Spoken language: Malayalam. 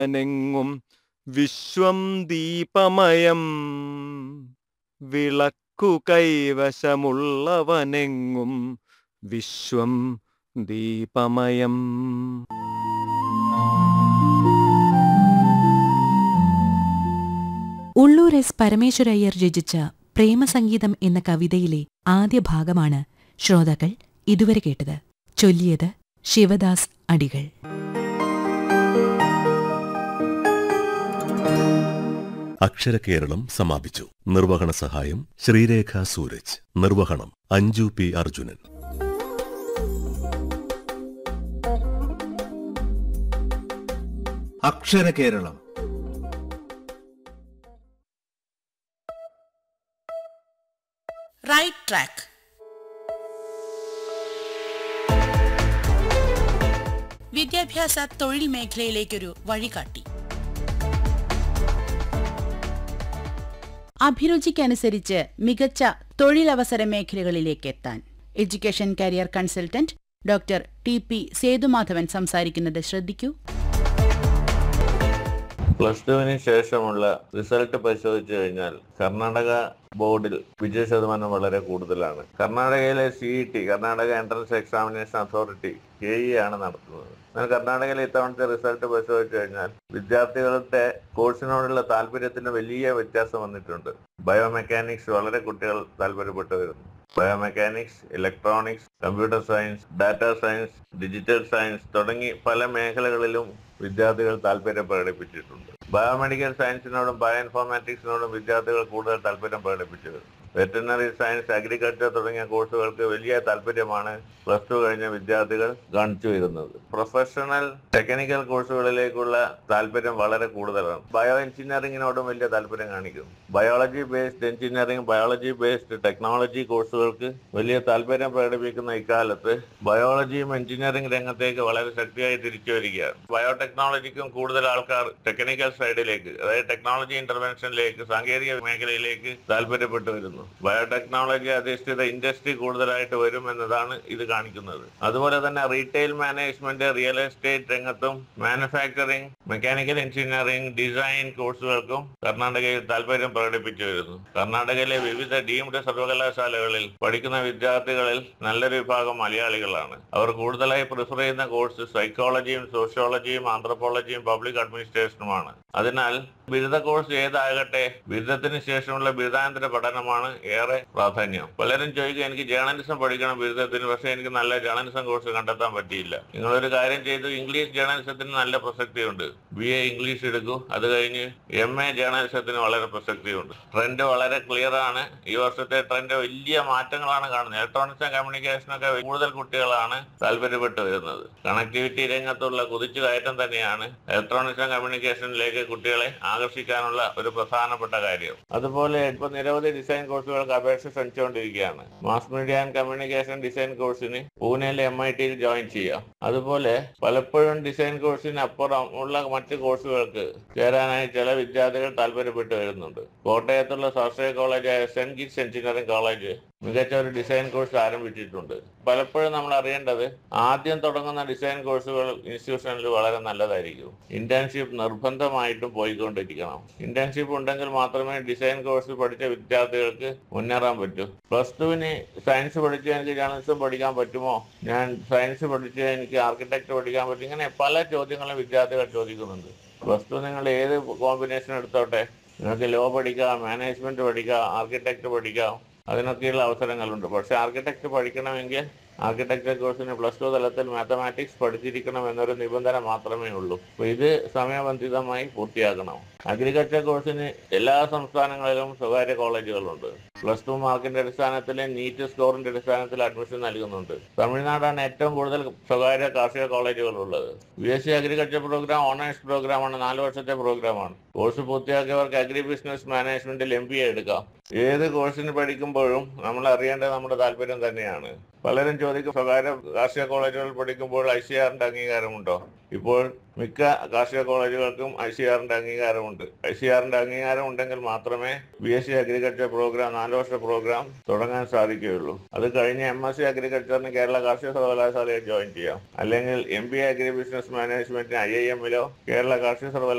നെങ്ങും വിശ്വം ദീപമയം വിളക്കു കൈവശമുള്ളവനെങ്ങും വിശ്വം ദീപമയം ഉള്ളൂർ എസ് പരമേശ്വരയ്യർ രചിച്ച പ്രേമസംഗീതം എന്ന കവിതയിലെ ആദ്യ ഭാഗമാണ് ശ്രോതാക്കൾ ഇതുവരെ കേട്ടത് ചൊല്ലിയത് ശിവദാസ് അടികൾ അക്ഷരകേരളം സമാപിച്ചു നിർവഹണ സഹായം ശ്രീരേഖ സൂരജ് നിർവഹണം Anju P Arjunan Aksharakeralam right track വിദ്യാഭ്യാസ തൊഴിൽ മേഖലയിലേക്കൊരു വഴികാട്ടി അഭിരുചിക്കനുസരിച്ച് മികച്ച തൊഴിലവസര മേഖലകളിലേക്ക് എത്താൻ education career consultant doctor T P Sethumadhavan സംസാരിക്കുന്നത് ശ്രദ്ധിക്കൂ പ്ലസ് ടുവിന് ശേഷമുള്ള റിസൾട്ട് പരിശോധിച്ചു കഴിഞ്ഞാൽ കർണാടക ബോർഡിൽ വിജയ ശതമാനം വളരെ കൂടുതലാണ് കർണാടകയിലെ C E T Karnataka entrance examination authority K E ആണ് നടത്തുന്നത് എന്നാൽ കർണാടകയിലെ ഇത്തവണത്തെ റിസൾട്ട് പരിശോധിച്ചു കഴിഞ്ഞാൽ വിദ്യാർത്ഥികളുടെ കോഴ്സിനോടുള്ള താല്പര്യത്തിന് വലിയ വ്യത്യാസം വന്നിട്ടുണ്ട് ബയോമെക്കാനിക്സ് വളരെ കുട്ടികൾ താല്പര്യപ്പെട്ടു വരുന്നു biomechanics electronics computer science data science digital science തുടങ്ങി പല മേഖലകളിലും വിദ്യാർത്ഥികൾ താല്പര്യം പ്രകടിപ്പിച്ചിട്ടുണ്ട് ബയോമെഡിക്കൽ സയൻസിനോടും ബയോ ഇൻഫോർമാറ്റിക്സിനോടും വിദ്യാർത്ഥികൾ കൂടുതൽ താല്പര്യം പ്രകടിപ്പിച്ചത് വെറ്ററിനറി സയൻസ് അഗ്രികൾച്ചർ തുടങ്ങിയ കോഴ്സുകൾക്ക് വലിയ താല്പര്യമാണ് പ്ലസ് ടു കഴിഞ്ഞ വിദ്യാർത്ഥികൾ കാണിച്ചു വരുന്നത് പ്രൊഫഷണൽ ടെക്നിക്കൽ കോഴ്സുകളിലേക്കുള്ള താല്പര്യം വളരെ കൂടുതലാണ് ബയോ എഞ്ചിനീയറിംഗിനോടും വലിയ താല്പര്യം കാണിക്കുന്നു biology based engineering biology based technology കോഴ്സുകൾക്ക് വലിയ താല്പര്യം പ്രകടിപ്പിക്കുന്ന ഇക്കാലത്ത് ബയോളജിയും എഞ്ചിനീയറിംഗ് രംഗത്തേക്ക് വളരെ ശക്തിയായി തിരിച്ചു വരികയാണ് ബയോടെക്നോളജിക്കും കൂടുതൽ ആൾക്കാർ ടെക്നിക്കൽ സൈഡിലേക്ക് അതായത് ടെക്നോളജി ഇന്റർവെൻഷനിലേക്ക് സാങ്കേതിക മേഖലയിലേക്ക് താല്പര്യപ്പെട്ടു വരുന്നു ബയോടെക്നോളജി അധിഷ്ഠിത ഇൻഡസ്ട്രി കൂടുതലായിട്ട് വരും എന്നതാണ് ഇത് കാണിക്കുന്നത് അതുപോലെ തന്നെ റീറ്റെയിൽ മാനേജ്മെന്റ് റിയൽ എസ്റ്റേറ്റ് രംഗത്തും മാനുഫാക്ചറിംഗ് മെക്കാനിക്കൽ എഞ്ചിനീയറിംഗ് ഡിസൈൻ കോഴ്സുകൾക്കും കർണാടകയിൽ താല്പര്യം പ്രകടിപ്പിച്ചു വരുന്നു കർണാടകയിലെ വിവിധ ഡീംഡ് സർവകലാശാലകളിൽ പഠിക്കുന്ന വിദ്യാർത്ഥികളിൽ നല്ലൊരു വിഭാഗം മലയാളികളാണ് അവർ കൂടുതലായി പ്രിഫർ ചെയ്യുന്ന കോഴ്സ് സൈക്കോളജിയും സോഷ്യോളജിയും ആന്ത്രപ്പോളജിയും പബ്ലിക് അഡ്മിനിസ്ട്രേഷനുമാണ് അതിനാൽ ബിരുദ കോഴ്സ് ഏതാകട്ടെ ബിരുദത്തിന് ശേഷമുള്ള ബിരുദാനന്തര പഠനമാണ് ഏറെ പ്രാധാന്യം പലരും ചോദിക്കും എനിക്ക് ജേർണലിസം പഠിക്കണം ബിരുദത്തിന് പക്ഷേ എനിക്ക് നല്ല ജേർണലിസം കോഴ്സ് കണ്ടെത്താൻ പറ്റിയില്ല നിങ്ങളൊരു കാര്യം ചെയ്തു ഇംഗ്ലീഷ് ജേർണലിസത്തിന് നല്ല പ്രസക്തിയുണ്ട് ബി എ ഇംഗ്ലീഷ് എടുക്കൂ അത് കഴിഞ്ഞ് എം എ ജേർണലിസത്തിന് വളരെ പ്രസക്തിയുണ്ട് ട്രെൻഡ് വളരെ ക്ലിയർ ആണ് ഈ വർഷത്തെ ട്രെൻഡ് വലിയ മാറ്റങ്ങളാണ് കാണുന്നത് ഇലക്ട്രോണിക്സ് ആൻഡ് കമ്മ്യൂണിക്കേഷൻ ഒക്കെ കൂടുതൽ കുട്ടികളാണ് താല്പര്യപ്പെട്ടു വരുന്നത് കണക്ടിവിറ്റി രംഗത്തുള്ള കുതിച്ചുകയറ്റം തന്നെയാണ് ഇലക്ട്രോണിക്സ് ആൻഡ് കമ്മ്യൂണിക്കേഷനിലേക്ക് കുട്ടികളെ ആകർഷിക്കാനുള്ള ഒരു പ്രധാനപ്പെട്ട കാര്യം അതുപോലെ ഇപ്പൊ നിരവധി ഡിസൈൻ കോഴ്സുകൾക്ക് അപേക്ഷ ക്ഷണിച്ചുകൊണ്ടിരിക്കുകയാണ് mass media and communication design കോഴ്സിന് പൂനെയിലെ എം ഐ ടിയിൽ ജോയിൻ ചെയ്യാം അതുപോലെ പലപ്പോഴും ഡിസൈൻ കോഴ്സിന് അപ്പുറം ഉള്ള മറ്റ് കോഴ്സുകൾക്ക് ചേരാനായി ചില വിദ്യാർത്ഥികൾ താല്പര്യപ്പെട്ടു വരുന്നുണ്ട് കോട്ടയത്തുള്ള സ്വാശ്രയ കോളേജായ സെന്റ് കിറ്റ്സ് എഞ്ചിനീയറിംഗ് കോളേജ് മികച്ച ഒരു ഡിസൈൻ കോഴ്സ് ആരംഭിച്ചിട്ടുണ്ട് പലപ്പോഴും നമ്മൾ അറിയേണ്ടത് ആദ്യം തുടങ്ങുന്ന ഡിസൈൻ കോഴ്സുകൾ ഇൻസ്റ്റിറ്റ്യൂഷനിൽ വളരെ നല്ലതായിരിക്കും ഇന്റേൺഷിപ്പ് നിർബന്ധമായിട്ടും പോയിക്കൊണ്ടിരിക്കണം ഇന്റേൺഷിപ്പ് ഉണ്ടെങ്കിൽ മാത്രമേ ഡിസൈൻ കോഴ്സ് പഠിച്ച വിദ്യാർത്ഥികൾക്ക് മുന്നേറാൻ പറ്റൂ പ്ലസ് ടുവിന് സയൻസ് പഠിച്ച് എനിക്ക് ജേർണലിസം പഠിക്കാൻ പറ്റുമോ ഞാൻ സയൻസ് പഠിച്ച് എനിക്ക് ആർക്കിടെക്ട് പഠിക്കാൻ പറ്റും ഇങ്ങനെ പല ചോദ്യങ്ങളും വിദ്യാർത്ഥികൾ ചോദിക്കുന്നുണ്ട് പ്ലസ് ടു നിങ്ങൾ ഏത് കോമ്പിനേഷൻ എടുത്തോട്ടെ നിങ്ങൾക്ക് ലോ പഠിക്കാം മാനേജ്മെന്റ് പഠിക്കാം ആർക്കിടെക്ട് പഠിക്കാം അതിനൊക്കെയുള്ള അവസരങ്ങളുണ്ട് പക്ഷെ ആർക്കിടെക്ട് പഠിക്കണമെങ്കിൽ ആർക്കിടെക്ചർ കോഴ്സിന് പ്ലസ് ടു തലത്തിൽ മാത്തമാറ്റിക്സ് പഠിച്ചിരിക്കണം എന്നൊരു നിബന്ധന മാത്രമേ ഉള്ളൂ അപ്പോൾ ഇത് സമയബന്ധിതമായി പൂർത്തിയാക്കണം അഗ്രികൾച്ചർ കോഴ്സിന് എല്ലാ സംസ്ഥാനങ്ങളിലും സ്വകാര്യ കോളേജുകളുണ്ട് പ്ലസ് ടു മാർക്കിന്റെ അടിസ്ഥാനത്തിൽ നീറ്റ് സ്കോറിന്റെ അടിസ്ഥാനത്തിൽ അഡ്മിഷൻ നൽകുന്നുണ്ട് തമിഴ്നാടാണ് ഏറ്റവും കൂടുതൽ സ്വകാര്യ കാർഷിക കോളേജുകൾ ഉള്ളത് B S C agriculture programme honours പ്രോഗ്രാമാണ് നാല് വർഷത്തെ പ്രോഗ്രാമാണ് കോഴ്സ് പൂർത്തിയാക്കിയവർക്ക് അഗ്രി ബിസിനസ് മാനേജ്മെന്റിൽ എം ബി എ എടുക്കാം ഏത് കോഴ്സിന് പഠിക്കുമ്പോഴും നമ്മൾ അറിയേണ്ടത് നമ്മുടെ താല്പര്യം തന്നെയാണ് പലരും ചോദിക്കും സ്വകാര്യ കാർഷിക കോളേജുകളിൽ പഠിക്കുമ്പോൾ ഐ സി ആറിന്റെ അംഗീകാരമുണ്ടോ ഇപ്പോൾ മിക്ക കാർഷിക കോളേജുകൾക്കും ഐ സി ആറിന്റെ അംഗീകാരമുണ്ട് ഐ സി ആറിന്റെ അംഗീകാരം ഉണ്ടെങ്കിൽ മാത്രമേ B S C agriculture programme നാല് വർഷ പ്രോഗ്രാം തുടങ്ങാൻ സാധിക്കുകയുള്ളൂ അത് കഴിഞ്ഞ് എം എസ് സി അഗ്രികൾച്ചറിന് കേരള കാർഷിക സർവകലാശാലയിൽ ജോയിൻ ചെയ്യാം അല്ലെങ്കിൽ M B A agri business മാനേജ്മെന്റിന് ഐ ഐ എമ്മിലോ കേരള കാർഷിക സർവകലാശാല